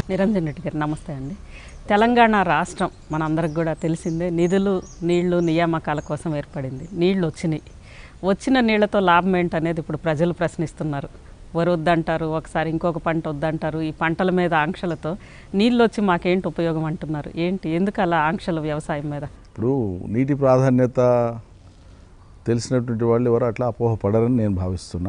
నిరంజన్ రెడ్డి గారు నమస్తే అండి తెలంగాణ రాష్ట్రం మనందరికి కూడా తెలిసిందే నిధులు నీళ్లు నియామకాల కోసం ఏర్పడింది నీళ్లు వచ్చినాయి వచ్చిన నీళ్లతో లాభం ఏంటనేది ఇప్పుడు ప్రజలు ప్రశ్నిస్తున్నారు వరి వద్దంటారు ఒకసారి ఇంకొక పంట వద్దంటారు ఈ పంటల మీద ఆంక్షలతో నీళ్ళు వచ్చి మాకేంటి ఉపయోగం అంటున్నారు ఏంటి ఎందుకు అలా ఆంక్షలు వ్యవసాయం మీద ఇప్పుడు నీటి ప్రాధాన్యత తెలిసినటువంటి వాళ్ళు ఎవరు అట్లా అపోహ పడరని నేను భావిస్తున్నా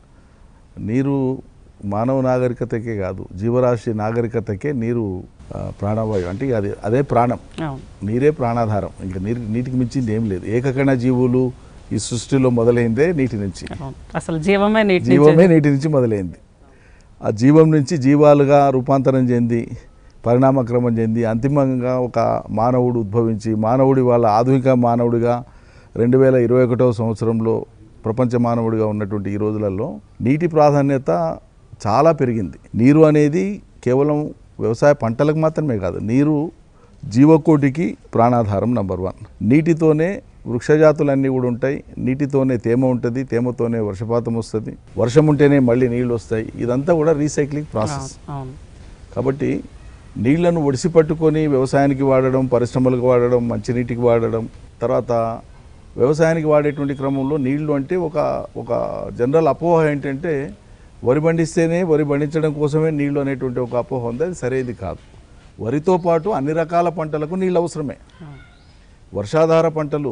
నీరు మానవ నాగరికతకే కాదు జీవరాశి నాగరికతకే నీరు ఆ, ప్రాణవాయువు అంటే అది అదే ప్రాణం అవును నీరే ప్రాణాధారం ఇంకా నీరు నీటికి మించింది ఏం లేదు ఏకకణ జీవులు ఈ సృష్టిలో మొదలైందే నీటి నుంచి అవును అసలు జీవమే నీటి నుంచి జీవమే నీటి నుంచి మొదలైంది ఆ జీవం నుంచి జీవాలుగా రూపాంతరం చెంది పరిణామక్రమం చెంది అంతిమంగా ఒక మానవుడు ఉద్భవించి మానవుడి వాళ్ళ ఆధునిక మానవుడిగా రెండు వేల ఇరవై ఒకటవ సంవత్సరంలో ప్రపంచ మానవుడిగా ఉన్నటువంటి ఈ రోజులలో నీటి ప్రాధాన్యత చాలా పెరిగింది నీరు అనేది కేవలం వ్యవసాయ పంటలకు మాత్రమే కాదు నీరు జీవకోటికి ప్రాణాధారం నంబర్ వన్ నీటితోనే వృక్షజాతులన్నీ కూడా ఉంటాయి నీటితోనే తేమ ఉంటుంది తేమతోనే వర్షపాతం వస్తుంది వర్షం ఉంటేనే మళ్ళీ నీళ్ళు వస్తాయి ఇదంతా కూడా రీసైక్లింగ్ ప్రాసెస్ అవును అవును కాబట్టి నీళ్లను ఒడిసి పట్టుకొని వ్యవసాయానికి వాడడం పరిశ్రమలకు వాడడం మంచినీటికి వాడడం తర్వాత వ్యవసాయానికి వాడేటువంటి క్రమంలో నీళ్లు అంటే ఒక ఒక జనరల్ అపోహ ఏంటంటే వరి పండిస్తేనే వరి పండించడం కోసమే నీళ్లు అనేటువంటి ఒక అపోహ ఉంది అది సరైనది కాదు వరితో పాటు అన్ని రకాల పంటలకు నీళ్ళు అవసరమే అవును. వర్షాధార పంటలు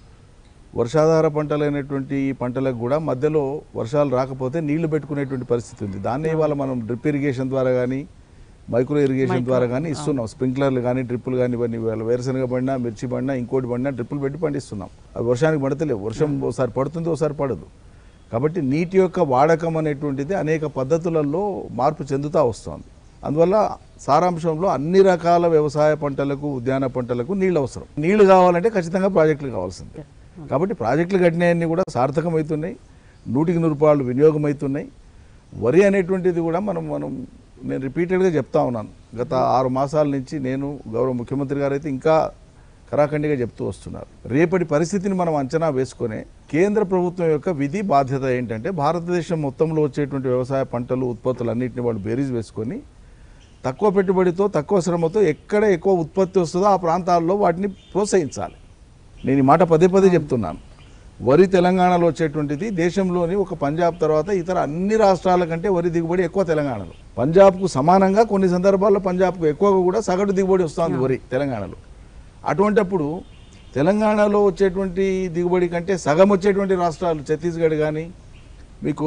వర్షాధార పంటలైనటువంటి ఈ పంటలకు కూడా మధ్యలో వర్షాలు రాకపోతే నీళ్లు పెట్టుకునేటువంటి పరిస్థితి ఉంది దాన్ని ఇవాళ మనం డ్రిప్ ఇరిగేషన్ ద్వారా కానీ మైక్రో ఇరిగేషన్ ద్వారా కానీ ఇస్తున్నాం స్ప్రింక్లర్లు కానీ డ్రిప్పులు కానీ ఇవన్నీ ఇవాళ వేరుశనగ పడినా మిర్చి పడినా ఇంకోటి పడినా డ్రిప్పులు పెట్టి పండిస్తున్నాం అవి వర్షానికి పడతలేవు వర్షం ఒకసారి పడుతుంది ఒకసారి పడదు కాబట్టి నీటి యొక్క వాడకం అనేటువంటిది అనేక పద్ధతులలో మార్పు చెందుతూ వస్తుంది అందువల్ల సారాంశంలో అన్ని రకాల వ్యవసాయ పంటలకు ఉద్యాన పంటలకు నీళ్ళు అవసరం నీళ్లు కావాలంటే ఖచ్చితంగా ప్రాజెక్టులు కావాల్సిందే కాబట్టి ప్రాజెక్టులు కట్టినవన్నీ కూడా సార్థకమవుతున్నాయి నూటికి నూరు రూపాయలు వినియోగం అవుతున్నాయి వరి అనేటువంటిది కూడా మనం మనం నేను రిపీటెడ్గా చెప్తా ఉన్నాను గత ఆరు మాసాల నుంచి నేను గౌరవ ముఖ్యమంత్రి గారు అయితే ఇంకా కరాఖండిగా చెప్తూ వస్తున్నారు రేపటి పరిస్థితిని మనం అంచనా వేసుకొని కేంద్ర ప్రభుత్వం యొక్క విధి బాధ్యత ఏంటంటే భారతదేశం మొత్తంలో వచ్చేటువంటి వ్యవసాయ పంటలు ఉత్పత్తులు అన్నింటిని వాళ్ళు బేరీజ్ వేసుకొని తక్కువ పెట్టుబడితో తక్కువ శ్రమతో ఎక్కడ ఎక్కువ ఉత్పత్తి వస్తుందో ఆ ప్రాంతాల్లో వాటిని ప్రోత్సహించాలి నేను ఈ మాట పదే పదే చెప్తున్నాను వరి తెలంగాణలో వచ్చేటువంటిది దేశంలోని ఒక పంజాబ్ తర్వాత ఇతర అన్ని రాష్ట్రాల కంటే వరి దిగుబడి ఎక్కువ తెలంగాణలో పంజాబ్కు సమానంగా కొన్ని సందర్భాల్లో పంజాబ్కు ఎక్కువగా కూడా సగటు దిగుబడి వస్తుంది వరి తెలంగాణలో అటువంటప్పుడు తెలంగాణలో వచ్చేటువంటి దిగుబడి కంటే సగం వచ్చేటువంటి రాష్ట్రాలు ఛత్తీస్గఢ్ కానీ మీకు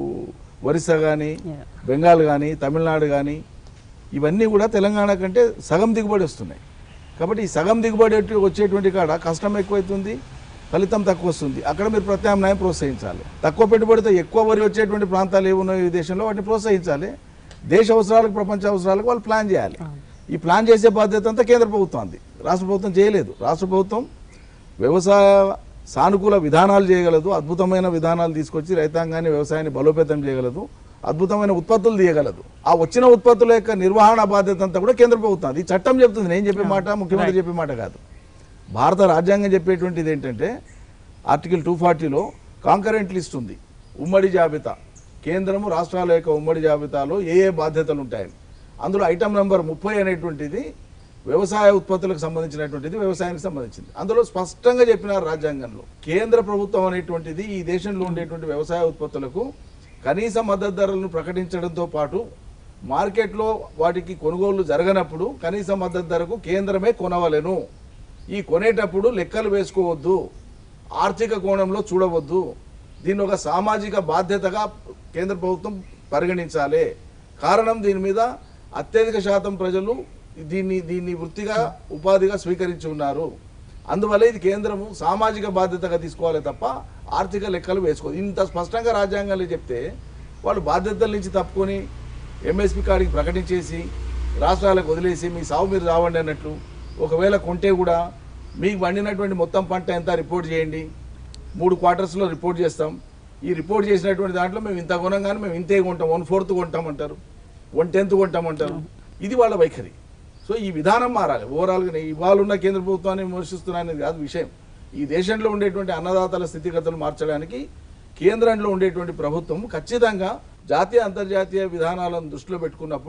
ఒరిస్సా కానీ Yeah. బెంగాల్ కానీ తమిళనాడు కానీ ఇవన్నీ కూడా తెలంగాణ కంటే సగం దిగుబడి వస్తున్నాయి కాబట్టి ఈ సగం దిగుబడి వచ్చే- వచ్చేటువంటి కాడ కష్టం ఎక్కువైతుంది ఫలితం తక్కువ వస్తుంది అక్కడ మీరు ప్రత్యామ్నాయం ప్రోత్సహించాలి తక్కువ పెట్టుబడితో ఎక్కువ వరి వచ్చేటువంటి ప్రాంతాలు ఏమున్నాయి ఈ దేశంలో వాటిని ప్రోత్సహించాలి దేశ అవసరాలకు ప్రపంచ అవసరాలకు వాళ్ళు ప్లాన్ చేయాలి ఈ ప్లాన్ చేసే బాధ్యత అంతా కేంద్ర ప్రభుత్వం రాష్ట్ర ప్రభుత్వం చేయలేదు రాష్ట్ర ప్రభుత్వం వ్యవసాయ సానుకూల విధానాలు చేయగలదు అద్భుతమైన విధానాలు తీసుకొచ్చి రైతాంగాన్ని వ్యవసాయాన్ని బలోపేతం చేయగలదు అద్భుతమైన ఉత్పత్తులు తీయగలదు ఆ వచ్చిన ఉత్పత్తుల యొక్క నిర్వహణ బాధ్యత అంతా కూడా కేంద్ర ప్రభుత్వం అది చట్టం చెప్తుంది నేను చెప్పే మాట ముఖ్యమంత్రి చెప్పే మాట కాదు భారత రాజ్యాంగం చెప్పేటువంటిది ఏంటంటే ఆర్టికల్ టూ ఫార్టీలో కాంకరెంట్ లిస్ట్ ఉంది ఉమ్మడి జాబితా కేంద్రము రాష్ట్రాల యొక్క ఉమ్మడి జాబితాలో ఏ ఏ బాధ్యతలు ఉంటాయని అందులో ఐటమ్ నెంబర్ ముప్పై అనేటువంటిది వ్యవసాయ ఉత్పత్తులకు సంబంధించినటువంటిది వ్యవసాయానికి సంబంధించింది అందులో స్పష్టంగా చెప్పినారు రాజ్యాంగంలో కేంద్ర ప్రభుత్వం అనేటువంటిది ఈ దేశంలో ఉండేటువంటి వ్యవసాయ ఉత్పత్తులకు కనీస మద్దతు ధరలను ప్రకటించడంతో పాటు మార్కెట్లో వాటికి కొనుగోళ్లు జరగనప్పుడు కనీస మద్దతు ధరకు కేంద్రమే కొనవలెను ఈ కొనేటప్పుడు లెక్కలు వేసుకోవద్దు ఆర్థిక కోణంలో చూడవద్దు దీన్ని ఒక సామాజిక బాధ్యతగా కేంద్ర ప్రభుత్వం పరిగణించాలి కారణం దీని మీద అత్యధిక శాతం ప్రజలు దీన్ని దీన్ని వృత్తిగా ఉపాధిగా స్వీకరించి ఉన్నారు అందువల్ల ఇది కేంద్రము సామాజిక బాధ్యతగా తీసుకోవాలి తప్ప ఆర్థిక లెక్కలు వేసుకోదు ఇంత స్పష్టంగా రాజ్యాంగంలో చెప్తే వాళ్ళు బాధ్యతల నుంచి తప్పుకొని ఎంఎస్పి కాడికి ప్రకటించేసి రాష్ట్రాలకు వదిలేసి మీ సాగు మీరు రావండి అన్నట్లు ఒకవేళ కొంటే కూడా మీకు పండినటువంటి మొత్తం పంట ఎంత రిపోర్ట్ చేయండి మూడు క్వార్టర్స్లో రిపోర్ట్ చేస్తాం ఈ రిపోర్ట్ చేసినటువంటి దాంట్లో మేము ఇంత కొనంగానే మేము ఇంతే కొంటాం వన్ ఫోర్త్ కొంటామంటారు వన్ టెన్త్ కొంటామంటారు ఇది వాళ్ళ వైఖరి సో ఈ విధానం మారాలి ఓవరాల్గా నేను ఇవాళ ఉన్న కేంద్ర ప్రభుత్వాన్ని విమర్శిస్తున్నానని కాదు విషయం ఈ దేశంలో ఉండేటువంటి అన్నదాతల స్థితిగతులు మార్చడానికి కేంద్రంలో ఉండేటువంటి ప్రభుత్వం ఖచ్చితంగా జాతీయ అంతర్జాతీయ విధానాలను దృష్టిలో పెట్టుకున్నప్పుడు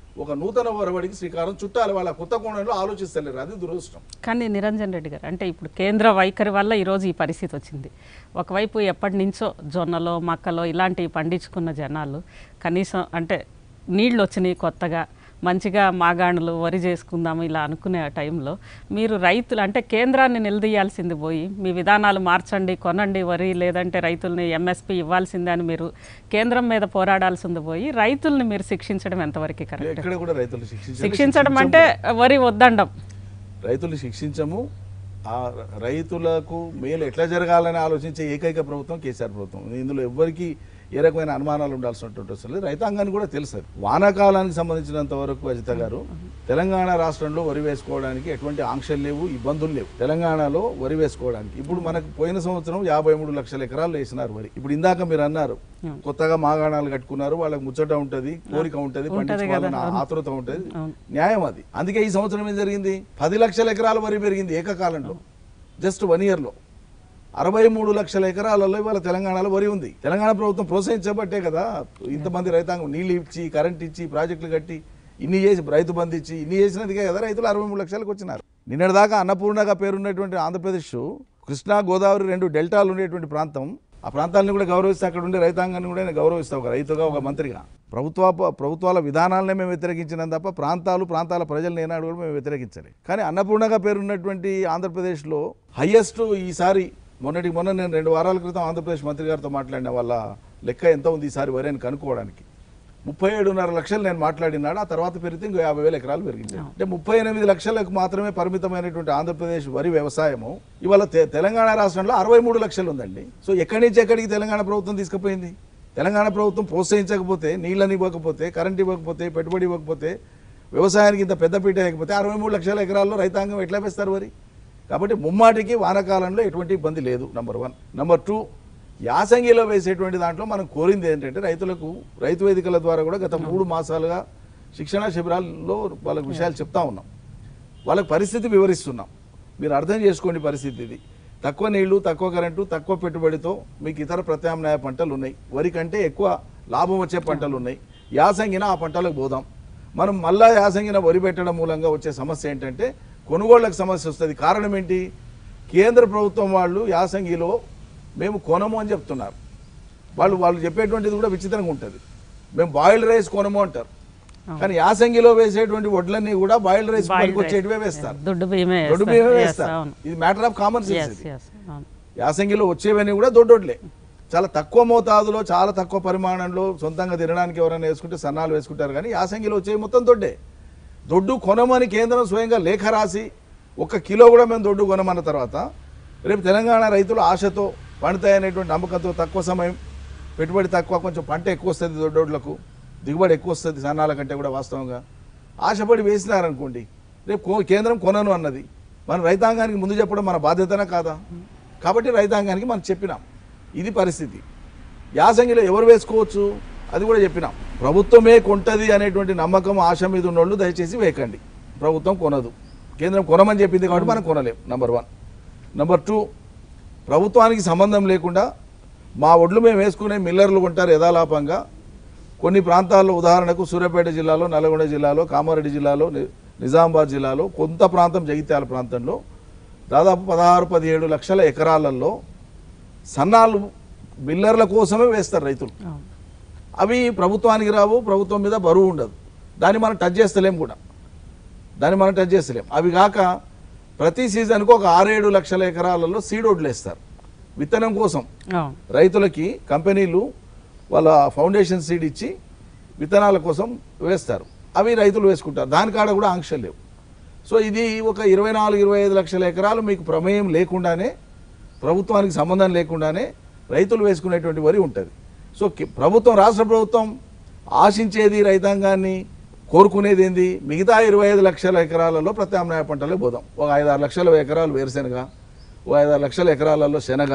ఒక నూతన ఒరవడికి శ్రీకారం చుట్టాలి వాళ్ళ కొత్త కోణంలో ఆలోచిస్తలేరు అది దురదృష్టం కానీ నిరంజన్ రెడ్డి గారు అంటే ఇప్పుడు కేంద్ర వైఖరి వల్ల ఈరోజు ఈ పరిస్థితి వచ్చింది ఒకవైపు ఎప్పటి నుంచో జొన్నలో మక్కలో ఇలాంటివి పండించుకున్న జనాలు కనీసం అంటే నీళ్ళు వచ్చినాయి కొత్తగా మంచిగా మాగాణులు వరి చేసుకుందాము ఇలా అనుకునే ఆ టైంలో మీరు రైతులు అంటే కేంద్రాన్ని నిలదీయాల్సింది పోయి మీ విధానాలు మార్చండి కొనండి వరి లేదంటే రైతుల్ని ఎంఎస్పి ఇవ్వాల్సిందే అని మీరు కేంద్రం మీద పోరాడాల్సింది పోయి రైతుల్ని మీరు శిక్షించడం ఎంతవరకు కరెక్ట్ ఎక్కడ కూడా రైతులు శిక్షించాలి శిక్షించడం అంటే వరి వద్దండం రైతులు శిక్షించము ఆ రైతులకు మేలు ఎట్లా జరగాలని ఆలోచించే ఏకైక ప్రభుత్వం కేసీఆర్ ప్రభుత్వం ఇందులో ఎవ్వరికి ఏ రకమైన అనుమానాలు ఉండాల్సినటువంటి అవసరం లేదు రైతాంగానికి కూడా తెలుసు అది. వానాకాలానికి సంబంధించినంత వరకు అజిత గారు తెలంగాణ రాష్ట్రంలో వరి వేసుకోవడానికి ఎటువంటి ఆంక్షలు లేవు ఇబ్బందులు లేవు తెలంగాణలో వరి వేసుకోవడానికి ఇప్పుడు మనకు పోయిన సంవత్సరం యాభై మూడు లక్షల ఎకరాలు వేసినారు వరి ఇప్పుడు ఇందాక మీరు అన్నారు కొత్తగా మాగాణాలు కట్టుకున్నారు వాళ్ళకి ముచ్చట ఉంటది కోరిక ఉంటది పండించుకోవాలన్న ఆతృత ఉంటది అవును. న్యాయం అది అందుకే ఈ సంవత్సరం ఏం జరిగింది పది లక్షల ఎకరాల వరి పెరిగింది ఏకకాలంలో జస్ట్ వన్ ఇయర్లో అరవై మూడు లక్షల ఎకరాలలో ఇవాళ తెలంగాణలో వరి ఉంది తెలంగాణ ప్రభుత్వం ప్రోత్సహించబట్టే కదా ఇంతమంది రైతాంగం నీళ్ళు ఇచ్చి కరెంట్ ఇచ్చి ప్రాజెక్టులు కట్టి ఇన్ని చేసి రైతు బంధు ఇచ్చి ఇన్ని చేసినందుకే కదా రైతులు అరవై మూడు లక్షలకు వచ్చినారు నిన్నటిదాకా అన్నపూర్ణగా పేరున్నటువంటి ఆంధ్రప్రదేశ్ కృష్ణా గోదావరి రెండు డెల్టాలు ఉండేటువంటి ప్రాంతం ఆ ప్రాంతాలను కూడా గౌరవిస్తే అక్కడ ఉండే రైతాంగాన్ని కూడా నేను గౌరవిస్తాను ఒక రైతుగా ఒక మంత్రిగా ప్రభుత్వ ప్రభుత్వాల విధానాలనే మేము వ్యతిరేకించినాం తప్ప ప్రాంతాలు ప్రాంతాల ప్రజలను ఏనాడు కూడా మేము వ్యతిరేకించలేదు కానీ అన్నపూర్ణగా పేరున్నటువంటి ఆంధ్రప్రదేశ్లో హయ్యెస్ట్ ఈసారి మొన్నటికి మొన్న నేను రెండు వారాల క్రితం ఆంధ్రప్రదేశ్ మంత్రి గారితో మాట్లాడిన వాళ్ళ లెక్క ఎంత ఉంది ఈసారి వరి అని కనుక్కోవడానికి ముప్పై ఏడున్నర లక్షలు నేను మాట్లాడినాడు ఆ తర్వాత పెరిగితే ఇంకో యాభై వేల ఎకరాలు పెరిగింది అంటే ముప్పై ఎనిమిది లక్షలకు మాత్రమే పరిమితమైనటువంటి ఆంధ్రప్రదేశ్ వరి వ్యవసాయము ఇవాళ తె- తెలంగాణ రాష్ట్రంలో అరవై మూడు లక్షలు ఉందండి సో ఎక్కడి నుంచి ఎక్కడికి తెలంగాణ ప్రభుత్వం తీసుకుపోయింది తెలంగాణ ప్రభుత్వం ప్రోత్సహించకపోతే నీళ్ళని ఇవ్వకపోతే కరెంట్ ఇవ్వకపోతే పెట్టుబడి ఇవ్వకపోతే వ్యవసాయానికి ఇంత పెద్దపీట వేయకపోతే అరవై మూడు లక్షల ఎకరాల్లో రైతాంగం ఎట్లా వేస్తారు వరి కాబట్టి ముమ్మాటికి వానాకాలంలో ఎటువంటి ఇబ్బంది లేదు నంబర్ వన్ నంబర్ టూ యాసంగిలో వేసేటువంటి దాంట్లో మనం కోరింది ఏంటంటే రైతులకు రైతు వేదికల ద్వారా కూడా గత మూడు మాసాలుగా శిక్షణ శిబిరాల్లో వాళ్ళకి విషయాలు చెప్తా ఉన్నాం వాళ్ళకి పరిస్థితి వివరిస్తున్నాం మీరు అర్థం చేసుకోండి పరిస్థితి ఇది తక్కువ నీళ్లు తక్కువ కరెంటు తక్కువ పెట్టుబడితో మీకు ఇతర ప్రత్యామ్నాయ పంటలు ఉన్నాయి వరి కంటే ఎక్కువ లాభం వచ్చే పంటలు ఉన్నాయి యాసంగిన ఆ పంటలకు పోదాం మనం మళ్ళా యాసంగిన వరి పెట్టడం మూలంగా వచ్చే సమస్య ఏంటంటే కొనుగోళ్లకు సమస్య వస్తుంది కారణం ఏంటి కేంద్ర ప్రభుత్వం వాళ్ళు యాసంగిలో మేము కొనము అని చెప్తున్నారు వాళ్ళు వాళ్ళు చెప్పేటువంటిది కూడా విచిత్రంగా ఉంటుంది మేము బాయిల్డ్ రైస్ కొనము అంటారు కానీ యాసంగిలో వేసేటువంటి వడ్లన్నీ కూడా బాయిల్డ్ రైస్ Boiled వచ్చేటివే rice. వేస్తారు దొడ్డు బియ్యమే దొడ్డు వేస్తారు. బియ్యమే Yes, వేస్తారు అవును ఇది matter of common sense yes yes అవును యాసంగిలో వచ్చేవన్నీ కూడా దొడ్డొడ్లే చాలా తక్కువ మోతాదులో చాలా తక్కువ పరిమాణంలో సొంతంగా తినడానికి ఎవరైనా వేసుకుంటే సన్నాలు వేసుకుంటారు కానీ యాసంగిలో వచ్చేవి మొత్తం దొడ్డే దొడ్డు కొనమని కేంద్రం స్వయంగా లేఖ రాసి ఒక కిలో కూడా మేము దొడ్డు కొనమన్న తర్వాత రేపు తెలంగాణ రైతులు ఆశతో పండుతాయనేటువంటి నమ్మకంతో తక్కువ సమయం పెట్టుబడి తక్కువ కొంచెం పంట ఎక్కువ వస్తుంది దొడ్డోడ్లకు దిగుబడి ఎక్కువ వస్తుంది సన్నాల కంటే కూడా వాస్తవంగా ఆశపడి వేసినారనుకోండి రేపు కో- కేంద్రం కొనను అన్నది మన రైతాంగానికి ముందు చెప్పడం మన బాధ్యతనా కాదా కాబట్టి రైతాంగానికి మనం చెప్పినాం ఇది పరిస్థితి యాసంగిలో ఎవరు వేసుకోవచ్చు అది కూడా చెప్పినాం ప్రభుత్వమే కొంటది అనేటువంటి నమ్మకం ఆశ మీద ఉన్నోళ్ళు దయచేసి వేయకండి ప్రభుత్వం కొనదు కేంద్రం కొనమని చెప్పింది కాబట్టి మనం కొనలేం నంబర్ వన్ నంబర్ టూ ప్రభుత్వానికి సంబంధం లేకుండా మా ఒడ్లు మేము వేసుకునే మిల్లర్లు కొంటారు యథాలాపంగా కొన్ని ప్రాంతాల్లో ఉదాహరణకు సూర్యాపేట జిల్లాలో నల్గొండ జిల్లాలో కామారెడ్డి జిల్లాలో ని- నిజామాబాద్ జిల్లాలో కొంత ప్రాంతం జగిత్యాల ప్రాంతంలో దాదాపు పదహారు పదిహేడు లక్షల ఎకరాలలో సన్నాలు మిల్లర్ల కోసమే వేస్తారు రైతులు అవును అవి ప్రభుత్వానికి రావు ప్రభుత్వం మీద బరువు ఉండదు దాన్ని మనం టచ్ చేస్తలేం కూడా దాన్ని మనం టచ్ చేస్తలేం అవి కాక ప్రతి సీజన్కు ఒక ఆరేడు లక్షల ఎకరాలలో సీడ్ వడ్లేస్తారు విత్తనం కోసం అవును రైతులకి కంపెనీలు వాళ్ళ ఫౌండేషన్ సీడ్ ఇచ్చి విత్తనాల కోసం వేస్తారు అవి రైతులు వేసుకుంటారు దాని కాడ కూడా ఆంక్షలు లేవు సో ఇది ఒక ఇరవై నాలుగు ఇరవై ఐదు లక్షల ఎకరాలు మీకు ప్రమేయం లేకుండానే ప్రభుత్వానికి సంబంధం లేకుండానే రైతులు వేసుకునేటువంటి వరి ఉంటుంది సో కి- ప్రభుత్వం రాష్ట్ర ప్రభుత్వం ఆశించేది రైతాంగాన్ని కోరుకునేది ఏంది మిగతా ఇరవై ఐదు లక్షల ఎకరాలలో ప్రత్యామ్నాయ పంటలే పోదాం ఒక ఐదారు లక్షల ఎకరాలు వేరుశెనగ ఒక ఐదారు లక్షల ఎకరాలలో శనగ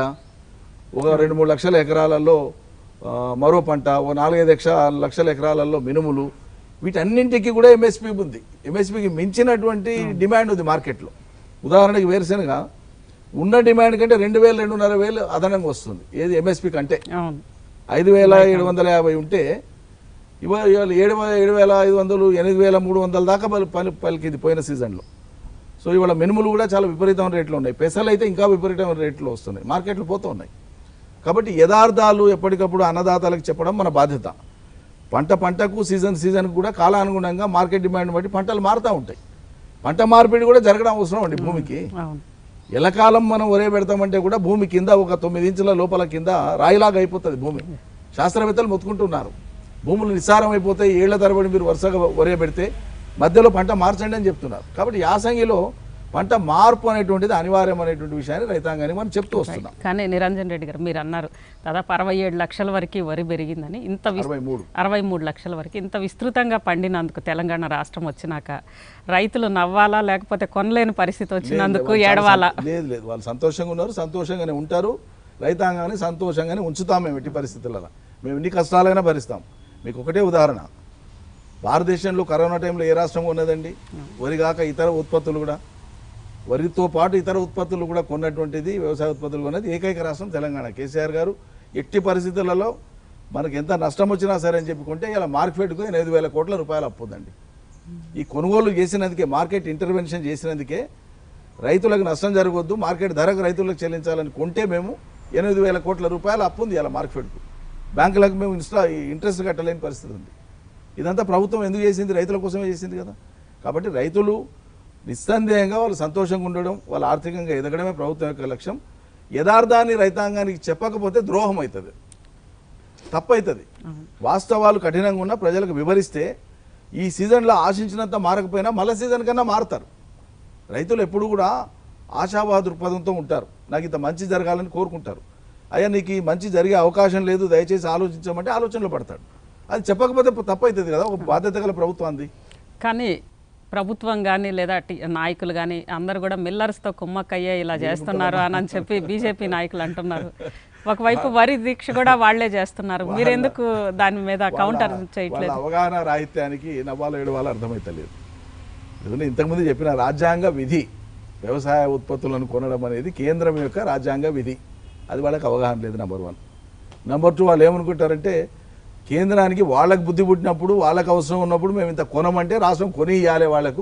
ఒక రెండు మూడు లక్షల ఎకరాలలో ఆ, మరో పంట ఒక నాలుగైదు లక్ష లక్షల ఎకరాలలో మినుములు వీటన్నింటికి కూడా ఎంఎస్పి ఉంది ఎంఎస్పికి మించినటువంటి డిమాండ్ ఉంది మార్కెట్లో ఉదాహరణకి వేరుశెనగ ఉన్న డిమాండ్ కంటే రెండు వేలు రెండున్నర వేలు అదనంగా వస్తుంది ఏది ఎంఎస్పి కంటే అవును ఐదు వేల ఏడు వందల యాభై ఉంటే ఇవాళ ఇవాళ ఏడు వే- ఏడు వేల ఐదు వందలు ఎనిమిది వేల మూడు వందల దాకా పలి పలి పలికింది పోయిన సీజన్లో సో ఇవాళ మినుములు కూడా చాలా విపరీతమైన రేట్లు ఉన్నాయి పెసలు అయితే ఇంకా విపరీతమైన రేట్లు వస్తున్నాయి మార్కెట్లు పోతూ ఉన్నాయి కాబట్టి యథార్థాలు ఎప్పటికప్పుడు అన్నదాతలకు చెప్పడం మన బాధ్యత పంట పంటకు సీజన్ సీజన్కి కూడా కాలానుగుణంగా మార్కెట్ డిమాండ్ బట్టి పంటలు మారుతూ ఉంటాయి పంట మార్పిడి కూడా జరగడం అవసరం అండి భూమికి అవును ఎలకాలం మనం ఒరే పెడతామంటే కూడా భూమి కింద ఒక తొమ్మిది ఇంచుల లోపల కింద రాయిలాగా అయిపోతుంది భూమి శాస్త్రవేత్తలు మొత్తుకుంటున్నారు భూములు నిస్సారం అయిపోతాయి ఏళ్ల తరబడి మీరు వరుసగా ఒరే పెడితే మధ్యలో పంట మార్చండి అని చెప్తున్నారు కాబట్టి యాసంగిలో పంట మార్పు అనేటువంటిది అనివార్యం అనేటువంటి విషయాన్ని రైతాంగానికి మనం చెప్తూ వస్తున్నాం కానీ నిరంజన్ రెడ్డి గారు మీరు అన్నారు దాదాపు అరవై ఏడు లక్షల వరకు వరి పెరిగిందని ఇంత విస్- అరవై మూడు అరవై మూడు లక్షల వరకు ఇంత విస్తృతంగా పండినందుకు తెలంగాణ రాష్ట్రం వచ్చినాక రైతులు నవ్వాలా లేకపోతే కొనలేని పరిస్థితి వచ్చినందుకు వాళ్ళు చాలా ఏడవాలా సం- లేదు లేదు వాళ్ళు సంతోషంగా ఉన్నారు సంతోషంగానే ఉంటారు రైతాంగాన్ని సంతోషంగానే ఉంచుతాం మేము ఎట్టి పరిస్థితులలో మేము ఎన్ని కష్టాలైనా భరిస్తాం మీకు ఒకటే ఉదాహరణ భారతదేశంలో కరోనా టైంలో ఏ రాష్ట్రం ఉన్నదండి వరి కాక ఇతర ఉత్పత్తులు కూడా వరితో పాటు ఇతర ఉత్పత్తులు కూడా కొన్నటువంటిది వ్యవసాయ ఉత్పత్తులు కొన్నది ఏకైక రాష్ట్రం తెలంగాణ కేసీఆర్ గారు ఎట్టి పరిస్థితులలో మనకి ఎంత నష్టం వచ్చినా సరే అని చెప్పుకుంటే ఇలా మార్కెట్కు ఎనిమిది వేల కోట్ల రూపాయలు అప్పు ఉందండి ఈ కొనుగోలు చేసినందుకే మార్కెట్ ఇంటర్వెన్షన్ చేసినందుకే రైతులకు నష్టం జరగవద్దు మార్కెట్ ధరకు రైతులకు చెల్లించాలని కొంటే మేము ఎనిమిది వేల కోట్ల రూపాయలు అప్పు ఉంది ఇలా మార్కెట్కు బ్యాంకులకు మేము ఇన్స్టా ఇంట్రెస్ట్ కట్టలేని పరిస్థితి ఉంది ఇదంతా ప్రభుత్వం ఎందుకు చేసింది రైతుల కోసమే చేసింది కదా కాబట్టి రైతులు నిస్సందేహంగా వాళ్ళు సంతోషంగా ఉండడం వాళ్ళు ఆర్థికంగా ఎదగడమే ప్రభుత్వం యొక్క లక్ష్యం యథార్థాన్ని రైతాంగానికి చెప్పకపోతే ద్రోహం అవుతుంది తప్పు అవుతుంది వాస్తవాలు కఠినంగా ఉన్న ప్రజలకు వివరిస్తే ఈ సీజన్లో ఆశించినంత మారకపోయినా మళ్ళీ సీజన్ కన్నా మారుతారు రైతులు ఎప్పుడు కూడా ఆశావాద దృక్పథంతో ఉంటారు నాకు ఇంత మంచి జరగాలని కోరుకుంటారు అయ్యా నీకు ఈ మంచి జరిగే అవకాశం లేదు దయచేసి ఆలోచించమంటే ఆలోచనలో పడతాడు అది చెప్పకపోతే తప్పు అవుతుంది కదా ఒక బాధ్యత గల ప్రభుత్వాన్ని కానీ ప్రభుత్వం కానీ లేదా టి- నాయకులు కానీ అందరు కూడా మిల్లర్స్తో కుమ్మక్కయ్యే ఇలా చేస్తున్నారు అని అని చెప్పి బీజేపీ నాయకులు అంటున్నారు ఒకవైపు వరి దీక్ష కూడా వాళ్లే చేస్తున్నారు మీరు ఎందుకు దాని మీద కౌంటర్ వాళ్ళ చేయట్లేదు అవగాహన రాహిత్యానికి నవ్వాలో ఏడవాలో అర్థమైతలేదు ఎందుకంటే ఇంతకుముందు చెప్పిన రాజ్యాంగ విధి వ్యవసాయ ఉత్పత్తులను కొనడం అనేది కేంద్రం యొక్క రాజ్యాంగ విధి అది వాళ్ళకి అవగాహన లేదు నెంబర్ వన్ నెంబర్ టూ వాళ్ళు ఏమనుకుంటారంటే కేంద్రానికి వాళ్ళకి బుద్ధి పుట్టినప్పుడు వాళ్ళకి అవసరం ఉన్నప్పుడు మేము ఇంత కొనమంటే రాష్ట్రం కొని ఇవ్వాలి వాళ్ళకు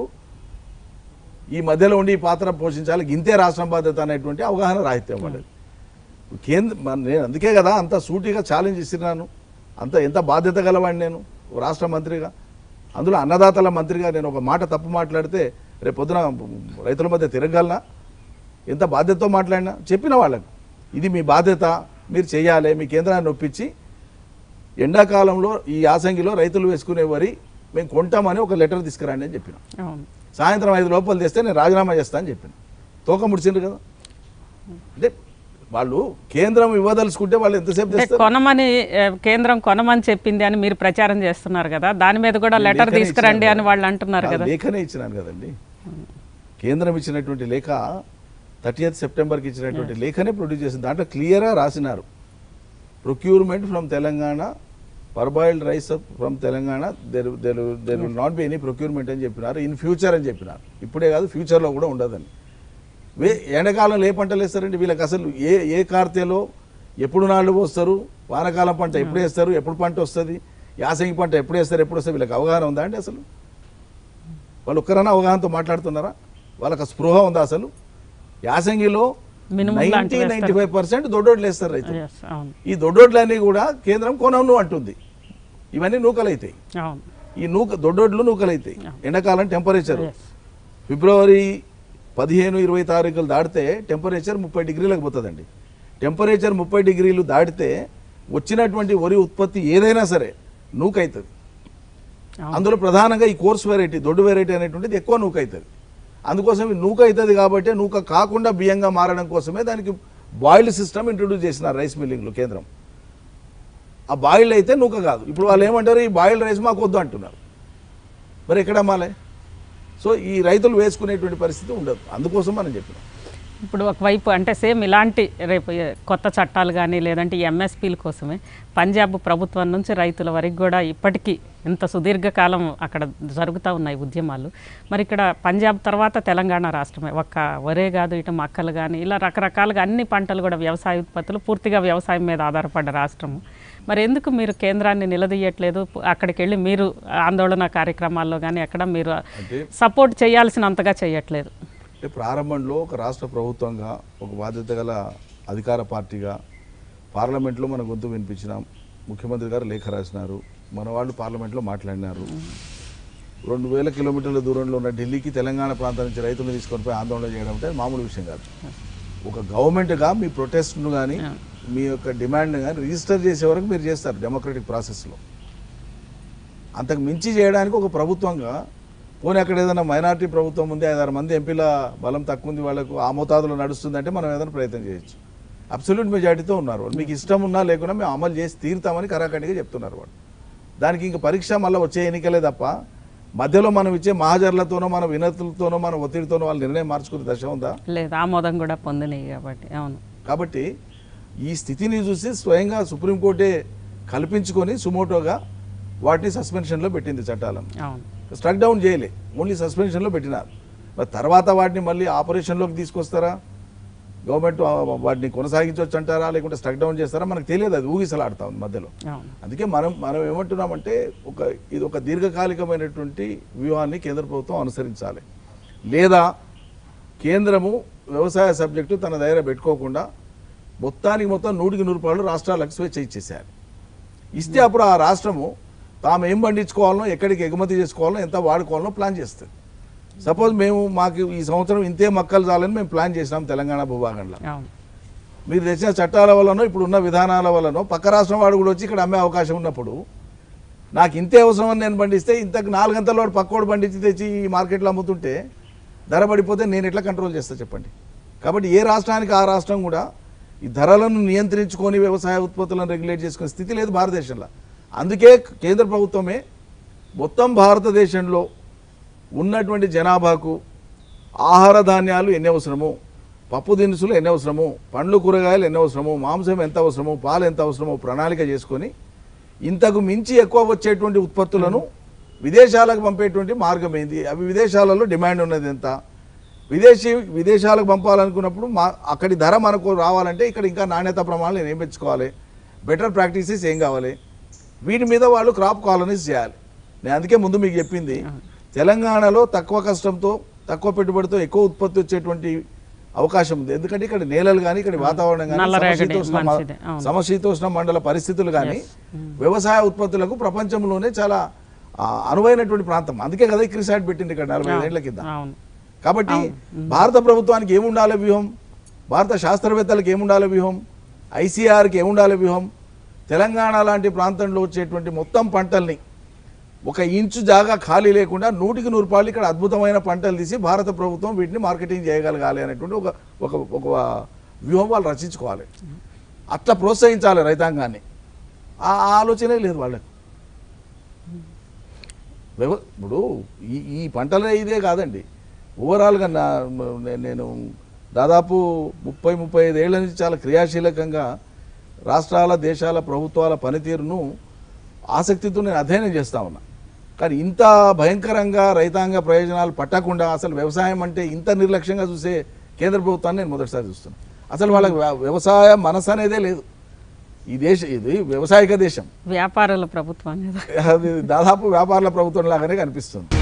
ఈ మధ్యలో ఉండి ఈ పాత్ర పోషించాలి ఇంతే రాష్ట్రం బాధ్యత అనేటువంటి అవగాహన రాహిత్యం వాళ్ళది కేంద్ర మన- నేను అందుకే కదా అంత సూటిగా ఛాలెంజ్ ఇస్తున్నాను అంత ఎంత బాధ్యత గలవాడిని నేను ఓ రాష్ట్ర మంత్రిగా అందులో అన్నదాతల మంత్రిగా నేను ఒక మాట తప్పు మాట్లాడితే రేపు పొద్దున రైతుల మధ్య తిరగలనా ఎంత బాధ్యతతో మాట్లాడినా చెప్పిన వాళ్ళకు ఇది మీ బాధ్యత మీరు చేయాలి మీ కేంద్రాన్ని ఒప్పించి ఎండాకాలంలో ఈ యాసంగిలో రైతులు వేసుకునే వరి మేము కొంటామని ఒక లెటర్ తీసుకురండి అని చెప్పిన అవును సాయంత్రం ఐదు లోపల తెస్తే నేను రాజీనామా చేస్తా అని చెప్పాను తోక ముడిచిండ్రు కదా అంటే వాళ్ళు కేంద్రం ఇవ్వదలుచుకుంటే వాళ్ళు ఎంతసేపు అంటే తెస్తారు కొనమని ఏ, కేంద్రం కొనమని చెప్పింది అని మీరు ప్రచారం చేస్తున్నారు కదా దాని మీద కూడా నేను లెటర్ లేఖనే తీసుకురండి ఇచ్చినాను అని వాళ్ళు అంటున్నారు కాదు, కదా లేఖనే ఇచ్చినాను కదండి కేంద్రం ఇచ్చినటువంటి లేఖ థర్టీ సెప్టెంబర్కి ఇచ్చినటువంటి లేఖనే ప్రొడ్యూస్ చేసింది దాంట్లో క్లియర్గా రాసినారు procurement from Telangana parboiled rice from Telangana there there there will not be any procurement అని చెప్పినారు ఇన్ ఫ్యూచర్ అని చెప్పినారు ఇప్పుడే కాదు ఫ్యూచర్లో కూడా ఉండదని వే ఎండాకాలంలో ఏ పంటలు వేస్తారండి వీళ్ళకి అసలు ఏ ఏ కార్తెలో ఎప్పుడు నాళ్ళు పోస్తారు వానాకాలం పంట ఎప్పుడు వేస్తారు ఎప్పుడు పంట వస్తుంది యాసంగి పంట ఎప్పుడు వేస్తారు ఎప్పుడు వస్తుంది వీళ్ళకి అవగాహన ఉందా అండి అసలు వాళ్ళు ఒక్కరైనా అవగాహనతో మాట్లాడుతున్నారా వాళ్ళకి ఆ స్పృహ ఉందా అసలు యాసంగిలో మినుములు నైన్టీ లాంటివి నైన్టీ ఫైవ్ పర్సెంట్ దొడ్డోడ్లు వేస్తారు రైతులు Yes, అవును ఈ దొడ్డోడ్లన్నీ కూడా కేంద్రం కొనను అంటుంది ఇవన్నీ నూకలైతాయి అవును ఈ నూక దొడ్డోడ్లు నూకలైతాయి ఎండాకాలం టెంపరేచర్ Yes. ఫిబ్రవరి పదిహేను ఇరవై తారీఖులు దాటితే టెంపరేచర్ ముప్పై డిగ్రీలకు పోతుందండి టెంపరేచర్ ముప్పై డిగ్రీలు దాటితే వచ్చినటువంటి వరి ఉత్పత్తి ఏదైనా సరే నూకైతుంది అవును. అందులో ప్రధానంగా ఈ కోర్స్ వెరైటీ దొడ్డు వెరైటీ అనేటువంటిది ఎక్కువ నూక అవుతుంది అందుకోసం ఈ నూక అవుతుంది కాబట్టి నూక కాకుండా బియ్యంగా మారడం కోసమే దానికి బాయిల్డ్ సిస్టమ్ ఇంట్రొడ్యూస్ చేసినారు రైస్ మిల్లింగ్లో కేంద్రం ఆ బాయిల్డ్ అయితే నూక కాదు ఇప్పుడు వాళ్ళు ఏమంటారు ఈ బాయిల్డ్ రైస్ మాకు వద్దు అంటున్నారు మరి ఎక్కడ అమ్మాలి సో ఈ రైతులు వేసుకునేటువంటి పరిస్థితి ఉండదు అందుకోసం మనం చెప్పినాం ఇప్పుడు ఒకవైపు అంటే సేమ్ ఇలాంటి రేపు ఏ- కొత్త చట్టాలు కానీ లేదంటే ఈ ఎంఎస్పీల కోసమే పంజాబ్ ప్రభుత్వం నుంచి రైతుల వరకు కూడా ఇప్పటికీ ఇంత సుదీర్ఘకాలం అక్కడ జరుగుతూ ఉన్నాయి ఉద్యమాలు మరి ఇక్కడ పంజాబ్ తర్వాత తెలంగాణ రాష్ట్రమే ఒక్క వరే కాదు ఇటు మక్కలు కానీ ఇలా రకరకాలుగా అన్ని పంటలు కూడా వ్యవసాయ ఉత్పత్తులు పూర్తిగా వ్యవసాయం మీద ఆధారపడ్డ రాష్ట్రము మరి ఎందుకు మీరు కేంద్రాన్ని నిలదీయట్లేదు అక్కడికి వెళ్ళి మీరు ఆందోళన కార్యక్రమాల్లో కానీ ఎక్కడ మీరు అంటే సపోర్ట్ చేయాల్సినంతగా చేయట్లేదు అంటే ప్రారంభంలో ఒక రాష్ట్ర ప్రభుత్వంగా ఒక బాధ్యత గల అధికార పార్టీగా పార్లమెంట్లో మన గొంతు వినిపించినాం ముఖ్యమంత్రి గారు లేఖ రాసినారు మన వాళ్ళు పార్లమెంట్లో మాట్లాడినారు రెండు వేల కిలోమీటర్ల దూరంలో ఉన్న ఢిల్లీకి తెలంగాణ ప్రాంతం నుంచి రైతులను తీసుకొని పోయి ఆందోళన చేయడం అంటే మామూలు విషయం కాదు ఒక గవర్నమెంట్గా మీ ప్రొటెస్ట్ను కానీ మీ యొక్క డిమాండ్ కానీ రిజిస్టర్ చేసే వరకు మీరు చేస్తారు డెమోక్రటిక్ ప్రాసెస్లో అంతకు మించి చేయడానికి ఒక ప్రభుత్వంగా పోనీ అక్కడ ఏదైనా మైనారిటీ ప్రభుత్వం ఉంది ఐదారు మంది ఎంపీల బలం తక్కువ ఉంది వాళ్ళకు ఆ మోతాదులో నడుస్తుందంటే మనం ఏదైనా ప్రయత్నం చేయొచ్చు అబ్సల్యూట్ మెజారిటీతో ఉన్నారు వాళ్ళు మీకు ఇష్టం ఉన్నా లేకున్నా మేము అమలు చేసి తీరుతామని కరాఖండిగా చెప్తున్నారు వాళ్ళు దానికి ఇంక పరీక్ష మళ్ళీ వచ్చే ఎన్నికలే తప్ప మధ్యలో మనం ఇచ్చే మహాజర్లతోనో మన వినతులతోనో మన ఒత్తిడితోనో వాళ్ళ నిర్ణయం మార్చుకునే దశ ఉందా లేదు ఆమోదం కూడా పొందినాయి కాబట్టి అవును కాబట్టి ఈ స్థితిని చూసి స్వయంగా సుప్రీంకోర్టే కల్పించుకొని సుమోటోగా వాటిని సస్పెన్షన్లో పెట్టింది చట్టాలను అవును స్ట్రక్ డౌన్ చేయలే ఓన్లీ సస్పెన్షన్లో పెట్టినారు మరి తర్వాత వాటిని మళ్ళీ ఆపరేషన్లోకి తీసుకొస్తారా గవర్నమెంట్ ఆ, వాటిని కొనసాగించవచ్చు అంటారా లేకుంటే స్ట్రక్ డౌన్ చేస్తారా మనకు తెలియదు అది ఊగిసలాడుతా ఉంది మధ్యలో అవును అందుకే మనం మనం ఏమంటున్నామంటే ఒక ఇది ఒక దీర్ఘకాలికమైనటువంటి వ్యూహాన్ని కేంద్ర ప్రభుత్వం అనుసరించాలి లేదా కేంద్రము వ్యవసాయ సబ్జెక్టు తన దగ్గర పెట్టుకోకుండా మొత్తానికి మొత్తం నూటికి నూరు రూపాయలు రాష్ట్రాలకు స్వేచ్ఛ ఇచ్చేసేయాలి ఇస్తే అప్పుడు ఆ రాష్ట్రము తాము ఏం పండించుకోవాలనో ఎక్కడికి ఎగుమతి చేసుకోవాలనో ఎంత వాడుకోవాలనో ప్లాన్ చేస్తుంది సపోజ్ మేము మాకు ఈ సంవత్సరం ఇంతే మక్కలు చాలని మేము ప్లాన్ చేసినాం తెలంగాణ భూభాగంలో అవును మీరు తెచ్చిన చట్టాల వల్లనో ఇప్పుడు ఉన్న విధానాల వల్లనో పక్క రాష్ట్రం వాడు కూడా వచ్చి ఇక్కడ అమ్మే అవకాశం ఉన్నప్పుడు నాకు ఇంతే అవసరం అని నేను పండిస్తే ఇంతకు నాలుగంతల వాడు పక్కోడు పండించి తెచ్చి ఈ మార్కెట్లో అమ్ముతుంటే ధర పడిపోతే నేను ఎట్లా కంట్రోల్ చేస్తా చెప్పండి కాబట్టి ఏ రాష్ట్రానికి ఆ రాష్ట్రం కూడా ఈ ధరలను నియంత్రించుకొని వ్యవసాయ ఉత్పత్తులను రెగ్యులేట్ చేసుకునే స్థితి లేదు భారతదేశంలో అందుకే కేంద్ర ప్రభుత్వమే మొత్తం భారతదేశంలో ఉన్నటువంటి జనాభాకు ఆహార ధాన్యాలు ఎన్ని అవసరము పప్పు దినుసులు ఎన్ని అవసరము పండ్లు కూరగాయలు ఎన్ని అవసరము మాంసం ఎంత అవసరము పాలు ఎంత అవసరమో ప్రణాళిక చేసుకొని ఇంతకు మించి ఎక్కువ వచ్చేటువంటి ఉత్పత్తులను విదేశాలకు పంపేటువంటి మార్గం ఏంది అవి విదేశాలలో డిమాండ్ ఉన్నది ఎంత విదేశీ విదేశాలకు పంపాలనుకున్నప్పుడు మా అక్కడి ధర మనకు రావాలంటే ఇక్కడ ఇంకా నాణ్యత ప్రమాణాలు నేను ఏం పెంచుకోవాలి బెటర్ ప్రాక్టీసెస్ ఏం కావాలి వీటి మీద వాళ్ళు క్రాప్ కాలనీస్ చేయాలి నేను అందుకే ముందు మీకు చెప్పింది తెలంగాణలో తక్కువ కష్టంతో తక్కువ పెట్టుబడితో ఎక్కువ ఉత్పత్తి వచ్చేటువంటి అవకాశం ఉంది ఎందుకంటే ఇక్కడ నేలలు కానీ ఇక్కడ వాతావరణం కానీ నల్లరేగడి సమశీతోష్ణ మ- మంచిదే, అవును. సమశీతోష్ణ మండల పరిస్థితులు కానీ వ్యవసాయ ఉత్పత్తులకు ప్రపంచంలోనే చాలా ఆ, అనువైనటువంటి ప్రాంతం అందుకే కదా క్రిసాట్ పెట్టింది ఇక్కడ నలభై ఐదేళ్ల కింద అవును కాబట్టి భారత ప్రభుత్వానికి ఏముండాలి వ్యూహం భారత శాస్త్రవేత్తలకు ఏముండాలి వ్యూహం ఐసీఆర్కి ఏముండాలి వ్యూహం తెలంగాణ లాంటి ప్రాంతంలో వచ్చేటువంటి మొత్తం పంటల్ని ఒక ఇంచు జాగా ఖాళీ లేకుండా నూటికి నూరు రూపాయలు ఇక్కడ అద్భుతమైన పంటలు తీసి భారత ప్రభుత్వం వీటిని మార్కెటింగ్ చేయగలగాలి అనేటువంటి ఒక ఒక ఒక వ్యూహం వాళ్ళు రచించుకోవాలి అట్లా ప్రోత్సహించాలి రైతాంగాన్ని ఆ ఆలోచనే లేదు వాళ్ళకి వ్యవ ఇప్పుడు ఈ ఈ పంటలే ఇదే కాదండి ఓవరాల్గా నా నే- నేను దాదాపు ముప్పై ముప్పై ఐదు ఏళ్ల నుంచి చాలా క్రియాశీలకంగా రాష్ట్రాల దేశాల ప్రభుత్వాల పనితీరును ఆసక్తితో నేను అధ్యయనం చేస్తా ఉన్నా కానీ ఇంత భయంకరంగా రైతాంగ ప్రయోజనాలు పట్టకుండా అసలు వ్యవసాయం అంటే ఇంత నిర్లక్ష్యంగా చూసే కేంద్ర ప్రభుత్వాన్ని నేను మొదటిసారి చూస్తున్నాను అసలు వాళ్ళకి వ్య- వ్యవసాయ మనసు అనేదే లేదు ఈ దేశ ఇది వ్యవసాయక దేశం వ్యాపారాల ప్రభుత్వం కదా అది దాదాపు వ్యాపారుల ప్రభుత్వం లాగానే కనిపిస్తుంది